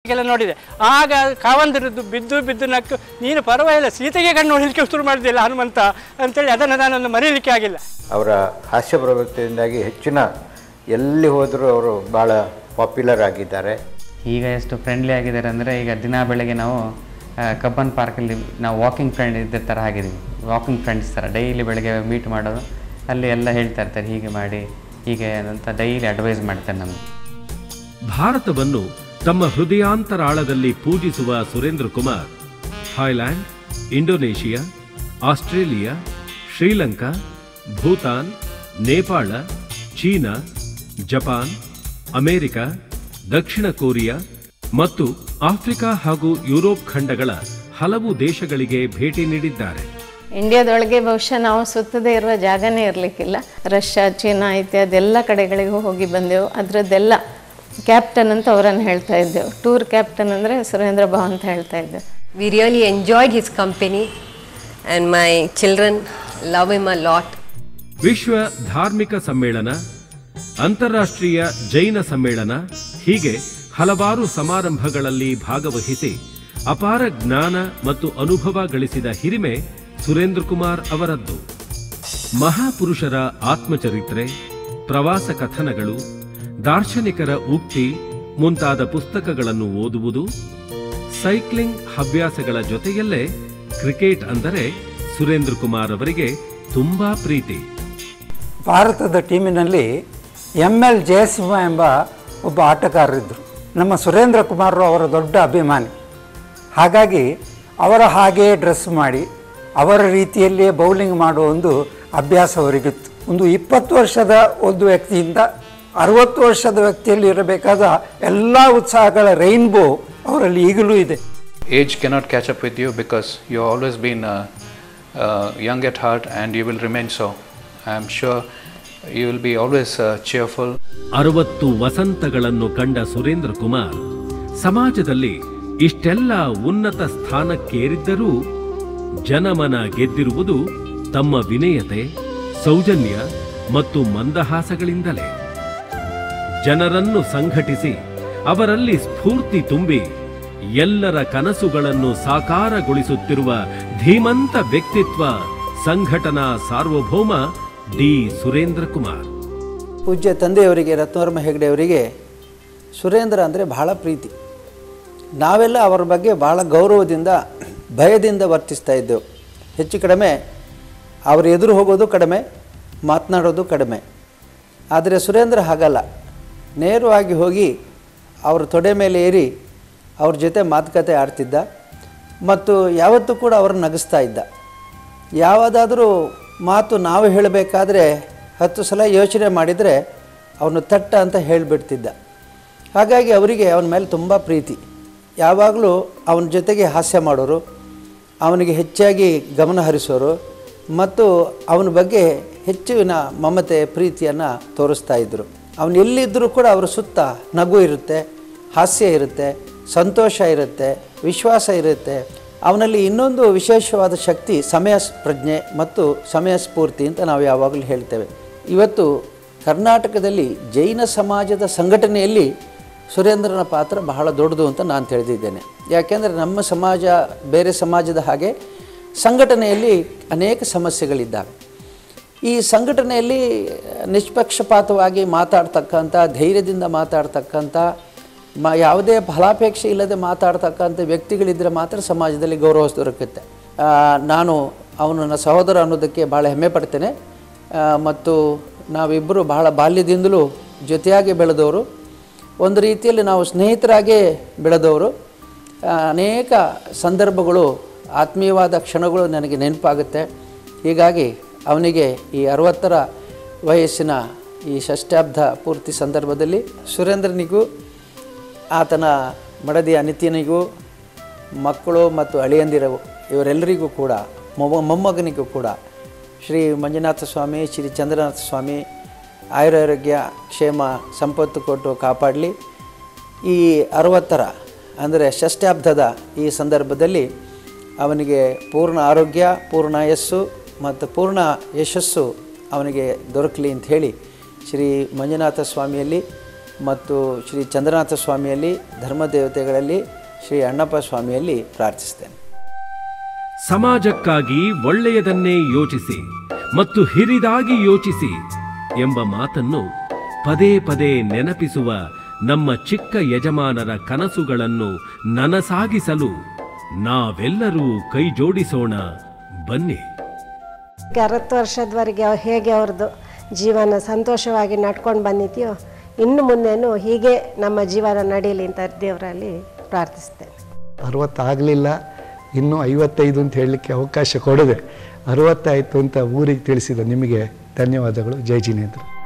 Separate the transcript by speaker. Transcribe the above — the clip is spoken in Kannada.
Speaker 1: ಎಲ್ಲ ನೋಡಿದೆ ಆಗ ಕಾವಂದಿರದ್ದು ಬಿದ್ದು ಬಿದ್ದು ನಕ್ಕು ನೀನು ಪರವಾಗಿಲ್ಲ ಸೀತೆಗೆ ಕಣ್ಣು ಹೊಡಿಲಿಕ್ಕೆ ಶುರು ಮಾಡಿದಿಲ್ಲ ಹನುಮಂತ ಅಂತೇಳಿ ಅದನ್ನು ನಾನೊಂದು ಮರೀಲಿಕ್ಕೆ ಆಗಿಲ್ಲ
Speaker 2: ಅವರ ಹಾಸ್ಯ ಪ್ರವೃತ್ತಿಯಿಂದಾಗಿ ಹೆಚ್ಚಿನ ಎಲ್ಲಿ ಹೋದರೂ ಅವರು ಭಾಳ ಪಾಪ್ಯುಲರ್ ಆಗಿದ್ದಾರೆ
Speaker 3: ಈಗ ಎಷ್ಟು ಫ್ರೆಂಡ್ಲಿ ಆಗಿದ್ದಾರೆ ಅಂದರೆ ಈಗ ದಿನ ಬೆಳಗ್ಗೆ ನಾವು ಆ, ಕಬ್ಬನ್ ಪಾರ್ಕಲ್ಲಿ ನಾವು ವಾಕಿಂಗ್ ಫ್ರೆಂಡ್ ಇದ್ದ ಥರ ಆಗಿದ್ದೀವಿ ವಾಕಿಂಗ್ ಫ್ರೆಂಡ್ಸ್ ಥರ ಡೈಲಿ ಬೆಳಗ್ಗೆ ಮೀಟ್ ಮಾಡೋದು ಅಲ್ಲಿ ಎಲ್ಲ ಹೇಳ್ತಾ ಇರ್ತಾರೆ ಹೀಗೆ ಮಾಡಿ ಹೀಗೆ ಅಂತ ಡೈಲಿ ಅಡ್ವೈಸ್ ಮಾಡ್ತಾರೆ ನಮಗೆ
Speaker 4: ಭಾರತವನ್ನು ತಮ್ಮ ಹೃದಯಾಂತರಾಳದಲ್ಲಿ ಪೂಜಿಸುವ Surendra Kumar Thailand Indonesia Australia Sri Lanka Bhutan Nepal China Japan America ದಕ್ಷಿಣ ಕೊರಿಯಾ ಮತ್ತು ಆಫ್ರಿಕಾ ಹಾಗೂ ಯುರೋಪ್ ಖಂಡಗಳ ಹಲವು ದೇಶಗಳಿಗೆ ಭೇಟಿ ನೀಡಿದ್ದಾರೆ
Speaker 5: ಇಂಡಿಯಾದೊಳಗೆ ಬಹುಶಃ ನಾವು ಸುತ್ತದೇ ಇರುವ ಜಾಗನೇ ಇರಲಿಕ್ಕಿಲ್ಲ ರಷ್ಯಾ ಚೀನಾ ಇತ್ಯಾದಿ ಎಲ್ಲ ಕಡೆಗಳಿಗೂ ಹೋಗಿ ಬಂದೆವು ಅದರದ್ದೆಲ್ಲ ಕ್ಯಾಪ್ಟನ್ ಅಂತ ಅವರನ್ನು ಹೇಳ್ತಾ ಇದ್ದೆವು ಟೂರ್ ಕ್ಯಾಪ್ಟನ್ ಅಂದರೆ ಸುರೇಂದ್ರ ಭಾವ್ ಅಂತ ಹೇಳ್ತಾ ಇದ್ದೆವು
Speaker 6: We really enjoyed his company, and my children love him a lot.
Speaker 4: ವಿಶ್ವ ಧಾರ್ಮಿಕ ಸಮ್ಮೇಳನ ಅಂತಾರಾಷ್ಟ್ರೀಯ ಜೈನ ಸಮ್ಮೇಳನ ಹೀಗೆ ಹಲವಾರು ಸಮಾರಂಭಗಳಲ್ಲಿ ಭಾಗವಹಿಸಿ ಅಪಾರ ಜ್ಞಾನ ಮತ್ತು ಅನುಭವ ಗಳಿಸಿದ ಹಿರಿಮೆ ಸುರೇಂದ್ರ ಕುಮಾರ್ ಅವರದ್ದು ಮಹಾಪುರುಷರ ಆತ್ಮಚರಿತ್ರೆ ಪ್ರವಾಸ ಕಥನಗಳು ದಾರ್ಶನಿಕರ ಉಕ್ತಿ ಮುಂತಾದ ಪುಸ್ತಕಗಳನ್ನು ಓದುವುದು ಸೈಕ್ಲಿಂಗ್ ಹವ್ಯಾಸಗಳ ಜೊತೆಯಲ್ಲೇ ಕ್ರಿಕೆಟ್ ಅಂದರೆ ಸುರೇಂದ್ರ ಕುಮಾರ್ ಅವರಿಗೆ ತುಂಬಾ ಪ್ರೀತಿ
Speaker 7: ಭಾರತದ ಟೀಮಿನಲ್ಲಿ ಎಮ್ ಎಲ್ ಜಯಸಿಂಹ ಎಂಬ ಒಬ್ಬ ಆಟಗಾರರಿದ್ದರು ನಮ್ಮ ಸುರೇಂದ್ರ ಕುಮಾರರು ಅವರ ದೊಡ್ಡ ಅಭಿಮಾನಿ ಹಾಗಾಗಿ ಅವರ ಹಾಗೆಯೇ ಡ್ರೆಸ್ ಮಾಡಿ ಅವರ ರೀತಿಯಲ್ಲಿಯೇ ಬೌಲಿಂಗ್ ಮಾಡುವ ಒಂದು ಅಭ್ಯಾಸ ಅವರಿಗಿತ್ತು ಒಂದು ಇಪ್ಪತ್ತು ವರ್ಷದ ಒಂದು ವ್ಯಕ್ತಿಯಿಂದ ಅರವತ್ತು ವರ್ಷದ ವ್ಯಕ್ತಿಯಲ್ಲಿ ಇರಬೇಕಾದ ಎಲ್ಲ ಉತ್ಸಾಹಗಳ ರೈನ್ಬೋ ಅವರಲ್ಲಿ ಈಗಲೂ ಇದೆ
Speaker 8: age cannot catch up with you because you've always been uh, uh, young at heart and you will remain so. I'm sure you will be always uh, cheerful.
Speaker 4: ಅರವತ್ತು ವಸಂತಗಳನ್ನು ಕಂಡ ಸುರೇಂದ್ರ ಕುಮಾರ್ ಸಮಾಜದಲ್ಲಿ ಇಷ್ಟೆಲ್ಲ ಉನ್ನತ ಸ್ಥಾನಕ್ಕೇರಿದ್ದರೂ ಜನಮನ ಗೆದ್ದಿರುವುದು ತಮ್ಮ ವಿನಯತೆ ಸೌಜನ್ಯ ಮತ್ತು ಮಂದಹಾಸಗಳಿಂದಲೇ ಜನರನ್ನು ಸಂಘಟಿಸಿ ಅವರಲ್ಲಿ ಸ್ಫೂರ್ತಿ ತುಂಬಿ ಎಲ್ಲರ ಕನಸುಗಳನ್ನು ಸಾಕಾರಗೊಳಿಸುತ್ತಿರುವ ಧೀಮಂತ ವ್ಯಕ್ತಿತ್ವ ಸಂಘಟನಾ ಸಾರ್ವಭೌಮ ಡಿ ಸುರೇಂದ್ರ ಕುಮಾರ್
Speaker 7: ಪೂಜ್ಯ ತಂದೆಯವರಿಗೆ ರತ್ನವರ್ಮ ಹೆಗಡೆ ಅವರಿಗೆ ಸುರೇಂದ್ರ ಅಂದರೆ ಬಹಳ ಪ್ರೀತಿ ನಾವೆಲ್ಲ ಅವರ ಬಗ್ಗೆ ಭಾಳ ಗೌರವದಿಂದ ಭಯದಿಂದ ವರ್ತಿಸ್ತಾ ಇದ್ದೆವು ಹೆಚ್ಚು ಕಡಿಮೆ ಅವರು ಎದುರು ಹೋಗೋದು ಕಡಿಮೆ ಮಾತನಾಡೋದು ಕಡಿಮೆ ಆದರೆ ಸುರೇಂದ್ರ ಹಾಗಲ್ಲ ನೇರವಾಗಿ ಹೋಗಿ ಅವ್ರ ತೊಡೆ ಮೇಲೆ ಏರಿ ಅವ್ರ ಜೊತೆ ಮಾತುಕತೆ ಆಡ್ತಿದ್ದ ಮತ್ತು ಯಾವತ್ತೂ ಕೂಡ ಅವ್ರನ್ನ ನಗಿಸ್ತಾ ಇದ್ದ ಯಾವುದಾದ್ರೂ ಮಾತು ನಾವು ಹೇಳಬೇಕಾದ್ರೆ ಹತ್ತು ಸಲ ಯೋಚನೆ ಮಾಡಿದರೆ ಅವನು ತಟ್ಟ ಅಂತ ಹೇಳಿಬಿಡ್ತಿದ್ದ ಹಾಗಾಗಿ ಅವರಿಗೆ ಅವನ ಮೇಲೆ ತುಂಬ ಪ್ರೀತಿ ಯಾವಾಗಲೂ ಅವನ ಜೊತೆಗೆ ಹಾಸ್ಯ ಮಾಡೋರು ಅವನಿಗೆ ಹೆಚ್ಚಾಗಿ ಗಮನ ಹರಿಸೋರು ಮತ್ತು ಅವನ ಬಗ್ಗೆ ಹೆಚ್ಚಿನ ಮಮತೆ ಪ್ರೀತಿಯನ್ನು ತೋರಿಸ್ತಾ ಇದ್ದರು ಅವನು ಎಲ್ಲಿದ್ದರೂ ಕೂಡ ಅವರ ಸುತ್ತ ನಗು ಇರುತ್ತೆ ಹಾಸ್ಯ ಇರುತ್ತೆ ಸಂತೋಷ ಇರುತ್ತೆ ವಿಶ್ವಾಸ ಇರುತ್ತೆ ಅವನಲ್ಲಿ ಇನ್ನೊಂದು ವಿಶೇಷವಾದ ಶಕ್ತಿ ಸಮಯ ಸ್- ಪ್ರಜ್ಞೆ ಮತ್ತು ಸಮಯ ಸ್ಫೂರ್ತಿ ಅಂತ ನಾವು ಯಾವಾಗಲೂ ಹೇಳ್ತೇವೆ ಇವತ್ತು ಕರ್ನಾಟಕದಲ್ಲಿ ಜೈನ ಸಮಾಜದ ಸಂಘಟನೆಯಲ್ಲಿ ಸುರೇಂದ್ರನ ಪಾತ್ರ ಬಹಳ ದೊಡ್ಡದು ಅಂತ ನಾನು ತಿಳಿದಿದ್ದೇನೆ ಯಾಕೆಂದರೆ ನಮ್ಮ ಸಮಾಜ ಬೇರೆ ಸಮಾಜದ ಹಾಗೆ ಸಂಘಟನೆಯಲ್ಲಿ ಅನೇಕ ಸಮಸ್ಯೆಗಳಿದ್ದಾವೆ ಈ ಸಂಘಟನೆಯಲ್ಲಿ ನಿಷ್ಪಕ್ಷಪಾತವಾಗಿ ಮಾತಾಡ್ತಕ್ಕಂಥ ಧೈರ್ಯದಿಂದ ಮಾತಾಡ್ತಕ್ಕಂಥ ಮ ಯಾವುದೇ ಫಲಾಪೇಕ್ಷೆ ಇಲ್ಲದೆ ಮಾತಾಡ್ತಕ್ಕಂಥ ವ್ಯಕ್ತಿಗಳಿದ್ದರೆ ಮಾತ್ರ ಸಮಾಜದಲ್ಲಿ ಗೌರವ ದೊರಕುತ್ತೆ ಆ, ನಾನು ಅವನು ನನ್ನ ಸಹೋದರ ಅನ್ನೋದಕ್ಕೆ ಭಾಳ ಹೆಮ್ಮೆ ಪಡ್ತೇನೆ ಆ, ಮತ್ತು ನಾವಿಬ್ಬರು ಬಹಳ ಬಾಲ್ಯದಿಂದಲೂ ಜೊತೆಯಾಗಿ ಬೆಳೆದವರು ಒಂದು ರೀತಿಯಲ್ಲಿ ನಾವು ಸ್ನೇಹಿತರಾಗೇ ಬೆಳೆದವರು ಆ, ಅನೇಕ ಸಂದರ್ಭಗಳು ಆತ್ಮೀಯವಾದ ಕ್ಷಣಗಳು ನನಗೆ ನೆನಪಾಗುತ್ತೆ ಹೀಗಾಗಿ ಅವನಿಗೆ ಈ ಅರವತ್ತರ ವಯಸ್ಸಿನ ಈ ಷಷ್ಠಾಬ್ದ ಪೂರ್ತಿ ಸಂದರ್ಭದಲ್ಲಿ ಸುರೇಂದ್ರನಿಗೂ ಆತನ ಮಡದಿ ಅನಿತಿನಿಗೂ ಮಕ್ಕಳು ಮತ್ತು ಅಳಿಯಂದಿರು ಇವರೆಲ್ಲರಿಗೂ ಕೂಡ ಮೊಮ್ಮ ಮೊಮ್ಮಗನಿಗೂ ಕೂಡ ಶ್ರೀ ಮಂಜುನಾಥ ಸ್ವಾಮಿ ಶ್ರೀ ಚಂದ್ರನಾಥ ಸ್ವಾಮಿ ಆಯುರಾರೋಗ್ಯ ಕ್ಷೇಮ ಸಂಪತ್ತು ಕೊಟ್ಟು ಕಾಪಾಡಲಿ ಈ ಅರವತ್ತರ ಅಂದರೆ ಷಷ್ಠಾಬ್ದದ ಈ ಸಂದರ್ಭದಲ್ಲಿ ಅವನಿಗೆ ಪೂರ್ಣ ಆರೋಗ್ಯ ಪೂರ್ಣ ಯಸ್ಸು ಮತ್ತು ಪೂರ್ಣ ಯಶಸ್ಸು ಅವನಿಗೆ ದೊರಕಲಿ ಅಂತ ಹೇಳಿ ಶ್ರೀ ಮಂಜುನಾಥ ಸ್ವಾಮಿಯಲ್ಲಿ ಮತ್ತು ಶ್ರೀ ಚಂದ್ರನಾಥ ಸ್ವಾಮಿಯಲ್ಲಿ ಧರ್ಮದೇವತೆಗಳಲ್ಲಿ ಶ್ರೀ ಅಣ್ಣಪ್ಪ ಸ್ವಾಮಿಯಲ್ಲಿ ಪ್ರಾರ್ಥಿಸ್ತೇನೆ
Speaker 4: ಸಮಾಜಕ್ಕಾಗಿ ಒಳ್ಳೆಯದನ್ನೇ ಯೋಚಿಸಿ ಮತ್ತು ಹಿರಿದಾಗಿ ಯೋಚಿಸಿ ಎಂಬ ಮಾತನ್ನು ಪದೇ ಪದೇ ನೆನಪಿಸುವ ನಮ್ಮ ಚಿಕ್ಕ ಯಜಮಾನರ ಕನಸುಗಳನ್ನು ನನಸಾಗಿಸಲು ನಾವೆಲ್ಲರೂ ಕೈ ಜೋಡಿಸೋಣ ಬನ್ನಿ
Speaker 9: ಅರವತ್ತು ವರ್ಷದವರೆಗೆ ಅವ್- ಹೇಗೆ ಅವ್ರದ್ದು ಜೀವನ ಸಂತೋಷವಾಗಿ ನಡ್ಕೊಂಡು ಬಂದಿದೆಯೋ ಇನ್ನು ಮುಂದೆನೂ ಹೀಗೆ ನಮ್ಮ ಜೀವನ ನಡೀಲಿ ಅಂತ ದೇವರಲ್ಲಿ ಪ್ರಾರ್ಥಿಸ್ತೇನೆ
Speaker 10: ಅರವತ್ತಾಗಲಿಲ್ಲ ಇನ್ನೂ ಐವತ್ತೈದು ಅಂತ ಹೇಳಲಿಕ್ಕೆ ಅವಕಾಶ ಕೊಡದೆ ಅರವತ್ತಾಯಿತು ಅಂತ ಊರಿಗೆ ತಿಳಿಸಿದ ನಿಮಗೆ ಧನ್ಯವಾದಗಳು ಜೈ ಜಿನೇಂದ್ರ